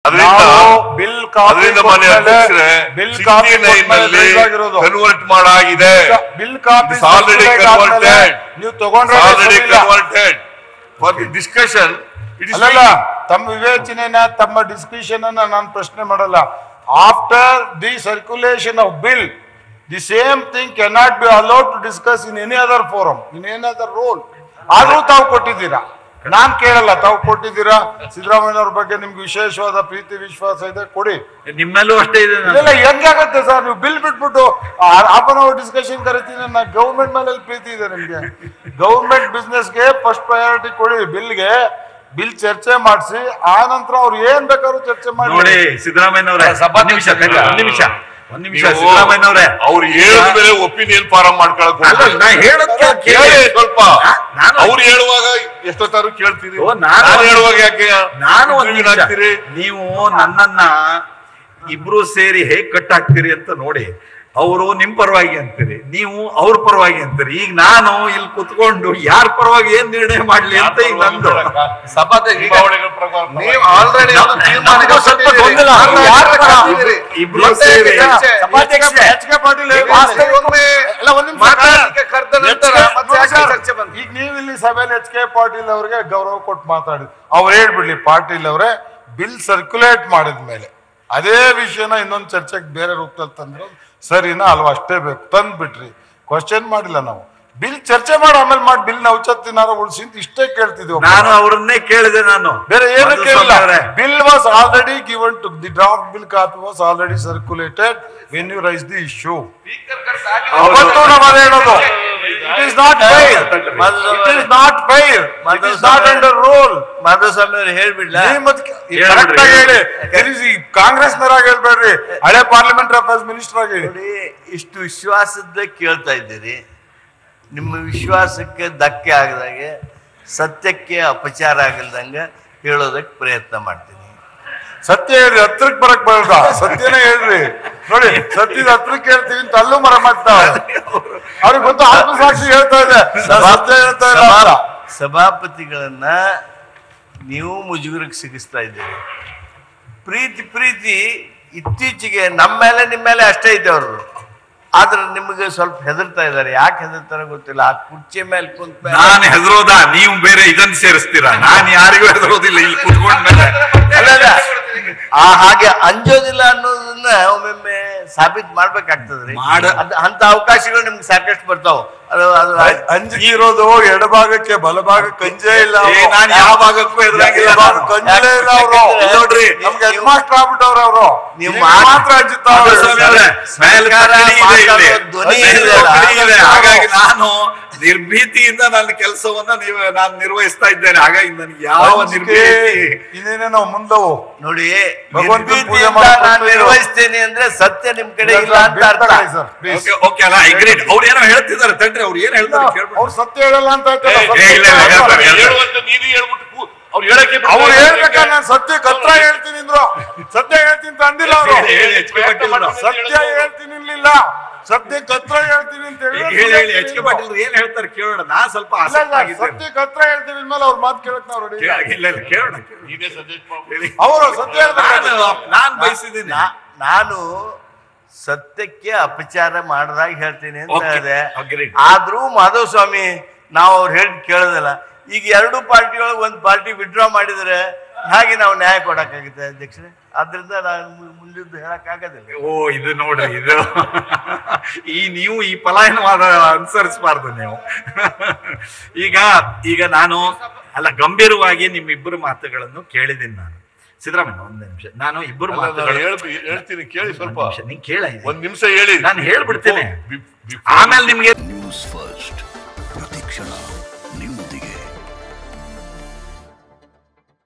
ಅದರಿಂದ ನಾವು bill copy ಅದರಿಂದ ಮಾನ್ಯ ಕೊಟ್ಮೇಲೆ ಅಧ್ಯಕ್ಷರೇ ಬಿಲ್ ಕಾಪಿ 69 ನಲ್ಲಿ ಕನ್ವರ್ಟ್ ಮಾಡಾಗಿದೆ bill copy It's already converted. ನೀವು ತಗೊಂಡ್ರೆ ಆಲ್ರೆಡಿ ಸರಿಯಿಲ್ಲ. Converted for the discussion it is ಅಲ್ಲಲ್ಲ ತಮ್ಮ ವಿವೇಚನೆನ ತಮ್ಮ ಡಿಸ್ಕಷನ್ ಅನ್ನ ನಾನು ಪ್ರಶ್ನೆ ಮಾಡಲ್ಲ after the circulation of bill the same thing cannot be allowed to discuss in any other forum in any other role ಆದ್ರೂ ತಾವು ಕೊಟ್ಟಿದ್ದೀರಾ ನಾನ್ ಕೇಳಲ್ಲ ತಾವು ಕೊಟ್ಟಿದ್ದೀರಾ ಸಿದ್ದರಾಮಯ್ಯವ್ರ ಬಗ್ಗೆ ನಿಮ್ಗೆ ವಿಶೇಷವಾದ ಪ್ರೀತಿ ವಿಶ್ವಾಸ ಇದೆ ಕೊಡಿ ನಿಮ್ಮಲ್ಲೂ ಅಷ್ಟೇ ಇದೆ ನಾನು. ಇದೆಲ್ಲ ಹೆಂಗಾಗತ್ತೆ ಸರ್ ನೀವು ಬಿಲ್ ಬಿಟ್ಬಿಟ್ಟು ಹಾಫ್ ಅನ್ ಅವರ್ ಡಿಸ್ಕಷನ್ ಕರಿತೀನಿ ನಾ ಗೌರ್ಮೆಂಟ್ ಮೇಲೆ ಪ್ರೀತಿ ಇದೆ ನಿಮ್ಗೆ ಗೌರ್ಮೆಂಟ್ ಬಿಸ್ನೆಸ್ಗೆ ಫಸ್ಟ್ ಪ್ರಯಾರಿಟಿ ಕೊಡಿ ಬಿಲ್ಗೆ ಬಿಲ್ ಚರ್ಚೆ ಮಾಡಿಸಿ ಆ ನಂತರ ಅವ್ರು ಏನ್ ಬೇಕಾದ್ರೂ ಚರ್ಚೆ ಮಾಡಿ ನೋಡಿ ಸಿದ್ದರಾಮಯ್ಯನವರೇ ಒಂದ್ ನಿಮಿಷ ತಡ್ರಿ, ಒಂದ್ ನಿಮಿಷ ಒಂದ್ ನಿಮಿಷ ನೀವು ಸಿದ್ದರಾಮಯ್ಯನವರೇ ಅವ್ರು ಹೇಳಿದ ಮೇಲೆ ಒಪಿನಿಯನ್ ಫಾರಂ ಮಾಡ್ಕೊಳಕ್ ಅಲ್ಲ, ನಾ ಹೇಳೋದ್ ಕೇಳಿ. ಕೇಳಿ ಸ್ವಲ್ಪ ನಾನು- ಅವ್ರು ಹೇಳುವಾಗ ಎಷ್ಟೊತ್ತಾರು ಕೇಳ್ತೀರಿ ಓ, ನಾನು- ನಾನು ಹೇಳುವಾಗ ಯಾಕೆ ನಾನು ಒಂದ್ interview ನಿಮಿಷ. ಹಾಕ್ತೀರಿ ನೀವು ನನ್ನನ್ನ ಇಬ್ರು ಸೇರಿ ಹೇಗ್ ಕಟ್ ಹಾಕ್ತೀರಿ ಅಂತ ನೋಡಿ ಅವರು ನಿಮ್ ಪರವಾಗಿ ಅಂತೀರಿ ನೀವು ಅವ್ರ ಪರವಾಗಿ ಅಂತೀರಿ ಈಗ ನಾನು ಇಲ್ಲಿ ಕುತ್ಕೊಂಡು ಯಾರ ಪರವಾಗಿ ಏನ್ ನಿರ್ಣಯ ಮಾಡ್ಲಿ ಅಂತ ಈಗ ನಂದು ಸಭಾಧ್ಯಕ್ಷ ಈಗ ನಿಯಮಾವಳಿಗಳ ಪ್ರಕಾರ ನೀವು ಆಲ್ರೆಡಿ ಒಂದು ತೀರ್ಮಾನಕ್ಕೆ ನಮ್ಗೂ ಸ್ವಲ್ಪ ಬಂದಿದ್ದೀರಿ. ಗೊಂದಲ. ಆಲ್ರೆಡಿ ಯಾರ ಪರ? ಬಂದಿದ್ದೀರಿ. ಇಬ್ರು ಮತ್ತೆ ಸೇರಿ. ಚರ್ಚೆ. ಸಭಾಧ್ಯಕ್ಷ ಎಚ್ ಕೆ ಪಾಟೀಲ್ ಹೇಳಿ. ವಾಸ್ತವಿಕವೇ ಅಲ್ಲ, ಒಂದ್ ನಿಮಿಷ. ಮಾತಾಡ್ಲಿಕ್ಕೆ ಕರೆದ ನಂತರ ಎಚ್ ಕೆ- ಮತ್ತೆ ಯಾಕೆ ನೋಡಿ ಚರ್ಚೆ ಸರ್, ಬಂತು? ಈಗ ನೀವು ಇಲ್ಲಿ ಸಭೆಯಲ್ಲಿ ಎಚ್ ಕೆ ಪಾಟೀಲ್ ಅವರಿಗೆ ಗೌರವ ಕೊಟ್ಟು ಮಾತಾಡಿ ಅವ್ರು ಹೇಳ್ಬಿಡ್ಲಿ ಪಾಟೀಲ್ ಅವರೇ ಬಿಲ್ ಸರ್ಕ್ಯುಲೇಟ್ ಮಾಡಿದ ಮೇಲೆ ಅದೇ ವಿಷಯನ ಇನ್ನೊಂದು ಚರ್ಚೆಗೆ ಬೇರೆ ರೂಪದಲ್ಲಿ ತಂದ್ರು ಸರಿನಾ ಅಲ್ವಾ ಅಷ್ಟೇ ಬೇಕು ತಂದ್ ಬಿಟ್ರಿ ಕ್ವಶನ್ ಮಾಡಿಲ್ಲ ನಾವು ಬಿಲ್ ಚರ್ಚೆ ಮಾಡಿ ಆಮೇಲೆ ಮಾಡಿ ಬಿಲ್ ಔಚತ್ತಿನಾರ ಉಳಿಸಿ ಅಂತ ಇಷ್ಟೇ ಕೇಳ್ತಿದ್ವಿ ನಾನು ಅವ್ರನ್ನೇ ಕೇಳಿದೆ ನಾನು ಬೇರೆ ಏನು ಮಧುಸ್ವಾಮಿ ಕೇಳಿಲ್ಲ ಅವರೇ. Bill was already given to the draft bill copy was already circulated when you raise the issue ಅವತ್ತು ನಾವು ಅದೇ ಹೇಳೋದು it is not fair it is not fair it is not under rule Madhavaswamy ಅವರು ಹೇಳ್ಬಿಡ್ಲ ಕರೆಕ್ಟ್ ಆಗಿ ಹೇಳಿ ತಿರುಗಿಸಿ ಕಾಂಗ್ರೆಸ್ ನರಾಗ ಹೇಳ್ಬೇಡ್ರಿ ಹಳೆ ಪಾರ್ಲಿಮೆಂಟರಿ ಅಫೇರ್ಸ್ ಮಿನಿಸ್ಟರ್ ಆಗಿ ಹೇಳಿ ನೋಡಿ ಇಷ್ಟು ವಿಶ್ವಾಸದ ಕೇಳ್ತಾ ಇದ್ದೀರಿ ನಿಮ್ಮ ವಿಶ್ವಾಸಕ್ಕೆ ಧಕ್ಕೆ ಆಗದಾಗೆ ಸತ್ಯಕ್ಕೆ ಅಪಚಾರ ಆಗಲ್ದಂಗೆ ಹೇಳೋದಕ್ಕೆ ಪ್ರಯತ್ನ ಮಾಡ್ತೀನಿ ಸತ್ಯ ಹೇಳ್ರಿ ಹತ್ರಕ್ ಬರಕ್ ಬರಲ್ಲ ಸತ್ಯನೇ ಹೇಳ್ರಿ ನೋಡಿ ಸತ್ಯದ ಹತ್ರಕ್ಕೆ ಹೇಳ್ತೀವಿ ಅಂತ ಅಲ್ಲೂ ಮರ ಮಾಡ್ತಾವ ಅವ್ರಿಗೆ ಗೊತ್ತು ಆತ್ಮಸಾಕ್ಷಿ ಹೇಳ್ತಾ ಇದೆ ಸತ್ಯ ಹೇಳ್ತಾ ಇಲ್ಲ ಅಂತ. ಸಭಾಪತಿಗಳನ್ನ ನೀವು ಮುಜುಗರಕ್ಕೆ ಸಿಗಿಸ್ತಾ ಇದ್ದೀರಿ ಪ್ರೀತಿ ಪ್ರೀತಿ ಇತ್ತೀಚೆಗೆ ನಮ್ಮ ಮೇಲೆ ನಿಮ್ಮ ಮೇಲೆ ಅಷ್ಟೇ ಐತೆ ಅವ್ರದ್ದು ಆದ್ರೆ ನಿಮಗೆ ಸ್ವಲ್ಪ ಹೆದರ್ತಾ ಇದ್ದಾರೆ ಯಾಕೆ ಹೆದರ್ತಾರ ಗೊತ್ತಿಲ್ಲ ಆ ಕುರ್ಚಿ ಮೇಲೆ ಕುಂತ ಮೇಲೆ ನಾನು ಹೆದರೋದ ನೀವು ಬೇರೆ ಇದನ್ನ ಸೇರಿಸ್ತೀರಾ ನಾನು ಯಾರಿಗೂ ಹೆದರೋದಿಲ್ಲ ಇಲ್ಲಿ ಕುತ್ಕೊಂಡ್ಮೇಲೆ ಅಲ್ಲ, ಅಲ್ಲ. ಆ ಹಾಗೆ ಅಂಜೋದಿಲ್ಲ ಅನ್ನೋದನ್ನ ಒಮ್ಮೊಮ್ಮೆ ಸಾಬೀತ್ ಮಾಡ್ಬೇಕಾಗ್ತದ್ರಿ ಮಾಡ- ಅದ್ ಅಂತ ಅವಕಾಶಗಳು ನಿಮ್ಗೆ ಸಾಕಷ್ಟು ಬರ್ತಾವ ಅದು ಅದು ಅ- ಅಂಜಿಕೆ ಇರೋದು ಎಡಭಾಗಕ್ಕೆ ಬಲಭಾಗಕ್ಕೆ ಕಂಜೆ ಇಲ್ಲ ಏ, ಅವ್ರು. ನಾನ್ ಯಾವ ಭಾಗಕ್ಕೂ ಹೆದರಂಗಿಲ್ಲ ಅವ್ರು ನಾನು. ಕಂಜಲೇ ಇಲ್ಲ ಅವರು ಯಾಕಂದ್ರೆ ನೋಡ್ರಿ, ನಮ್ಗೆ ಹೆಡ್ ಮಾಸ್ಟರ್ ಆಗ್ಬಿಟ್ಟವ್ರ ಅವರು ನೀವು ನೀವು ಮಾತ್ರ- ಮಾತ್ರ ಅಂಜುತ್ತಾವ್ರೆ. ಮಾಧುಸ್ವಾಮಿ ಅವರೇ, ಮೇಲೆ ಸರ್ಕಾರ ಕಟ್ಟಡಿ ಇದೆ ಇಲ್ಲಿ. ಮಾತಾಡೋ ಧ್ವನಿ ಮೇಲೆ ಇದೆ ಅಲ್ಲ? ಕಟ್ಟಡಿ ಇದೆ. ಹಾಗಾಗಿ ನಾನು ನಿರ್ಭೀತಿಯಿಂದ ನನ್ನ ಕೆಲಸವನ್ನ ನೀವು ನಾನು ನಿರ್ವಹಿಸ್ತಾ ಇದ್ದೇನೆ ಹಾಗಾಗಿ ನನಗೆ ಯಾವ ಅಂಜಿಕೆ ನಿರ್ಭೀತಿ ಇನ್ನೇನೇನೋ ಮುಂದವು ನೋಡಿ ಭಗವಂತನ ಪೂಜೆ ನಿರ್ಭೀತಿಯಿಂದ ಮಾಡ್ಕೊಂಡು ನಾನು ನಿರ್ವಹಿಸ್ತೇನೆ ಅಂದ್ರೆ ಸತ್ಯ ನಿಮ್ ಕಡೆ ಇಲ್ಲ ಅಂತ ಅರ್ಥ ತಗೊಳ್ಳಿ ಸರ್, please. ಓಕೆ ಓಕೆ ಅಲ್ಲ ಅಗ್ರೀಡ್ ಅವ್ರು ಏನೋ ಹೇಳ್ತಿದ್ದಾರೆ ತಡ್ರಿ ಅವ್ರು ಏನ್ ಹೇಳ್ತಾರೆ ಕೇಳ್ಬಿಟ್ಟು ಅವ್ರು ಸತ್ಯ ಹೇಳಲ್ಲ ಅಂತ ಆಯ್ತಲ್ಲ, ಏ, ಸತ್ಯ ಏ, ಇಲ್ಲ, ಇಲ್ಲ, ಹೇಳ್ತಾರೆ. ಹೇಳ್ತಾರೆ. ಹೇಳುವಂತ ನೀನು ಹೇಳ್ಬಿಟ್ಟು ಕೂ- ಅವ್ರು ಹೇಳಕ್ಕೆ ಬಿಡ್ತಾರೆ. ಅವ್ರು ಹೇಳ್ಬೇಕಾದ್ರೆ ನಾನು ಸತ್ಯ ಕತ್ರ ಹೇಳ್ತೀನಿ ಅಂದ್ರು ಸತ್ಯ ಹೇಳ್ತೀನಿ ಅಂತ ಅಂದಿಲ್ಲ ಅವರು ಹೇಳಿ, ಹೇಳಿ, ಎಚ್ ಕೆ ಪಾಟೀಲ್ ಅವರು. ಸತ್ಯ ಹೇಳ್ತೀನಿ ಇರ್ಲಿಲ್ಲ ಸತ್ಯ ಕತ್ರ ಹೇಳ್ತೀನಿ ಅಂತ ಹೇಳಿ ಹೇಳಿ ಹೇಳಿ ಎಚ್ ಕೆ ಪಾಟೀಲ್ ಏನ್ ಹೇಳ್ತಾರೆ ಕೇಳೋಣ ನಾ ಸ್ವಲ್ಪ ಇಲ್ಲ, ಆಸಕ್ತ ಇಲ್ಲ, ಆಗಿದ್ದೇನೆ ಸತ್ಯ ಕತ್ರ ಹೇಳ್ತೀನಿ ಮೇಲೆ ಅವ್ರ ಮಾತು ಕೇಳಕ್ ನಾವು ರೆಡಿ ಕೇಳ- ಇಲ್ಲ ಇಲ್ಲ ಕೇಳೋಣ ಕೇಳೋಣ. ನೀನೇ suggest ಮಾಡ್ಬಿಡು. ಹೇಳಿ. ಅವರು ಸತ್ಯ ಹೇಳ್ಬೇಕು ನಾನು ನಾನ್ ಬಯಸಿದ್ದೀನಿ ನಾ- ನಾನು ಸತ್ಯಕ್ಕೆ ಅಪಚಾರ ಮಾಡದಾಗ ಹೇಳ್ತೀನಿ ಅಂತ Okay, ಹೇಳಿದೆ agreed. ಆದ್ರೂ ಮಾಧವ ಸ್ವಾಮಿ ನಾವು ಅವ್ರು ಹೇಳಿ ಕೇಳೋದಿಲ್ಲ ಈಗ ಎರಡು ಪಾರ್ಟಿ ಒಳಗೆ ಒಂದು ಪಾರ್ಟಿ ವಿಡ್ರಾ ಮಾಡಿದ್ರೆ ಹಾಗೆ ನಾವು ನ್ಯಾಯ ಕೊಡಕ್ಕಾಗುತ್ತೆ ಅಧ್ಯಕ್ಷರೇ ಆದ್ರಿಂದ ನಾನು ಮು- ಮುಂದಿದ್ದು ಹೇಳಕ್ ಆಗೋದಿಲ್ಲ ಓ ಇದು ನೋಡ್ರಿ ಇದು ಈ ನೀವು ಈ ಪಲಾಯನವಾದ ಅನುಸರಿಸಬಾರ್ದು ನೀವು ಈಗ ಈಗ ನಾನು ಅಲ್ಲ ಗಂಭೀರವಾಗಿ ನಿಮ್ಮಿಬ್ಬರು ಮಾತುಗಳನ್ನು ಕೇಳಿದ್ದೀನಿ ನಾನು ಸಿದ್ದರಾಮಯ್ಯ ಒಂದ್ ನಿಮಿಷ ನಾನು ಇಬ್ಬರು ಅಲ್ಲ, ನಾನು ಮಾತುಗಳು ಹೇಳ್ಬಿ- ಹೇಳ್ತೀನಿ ಕೇಳಿ ಸ್ವಲ್ಪ ಒಂದ್ ನಿಮಿಷ, ನೀನ್ ಕೇಳ ಇದು. ಒಂದ್ ನಿಮಿಷ ಹೇಳಿ ನಾನು ಹೇಳ್ಬಿಡ್ತೇನೆ Before- before- ಆಮೇಲೆ ನಿಮ್ಗೆ ನ್ಯೂಸ್ ಫಸ್ಟ್ ಪ್ರತಿಕ್ಷಣ ನಿಮ್ಮ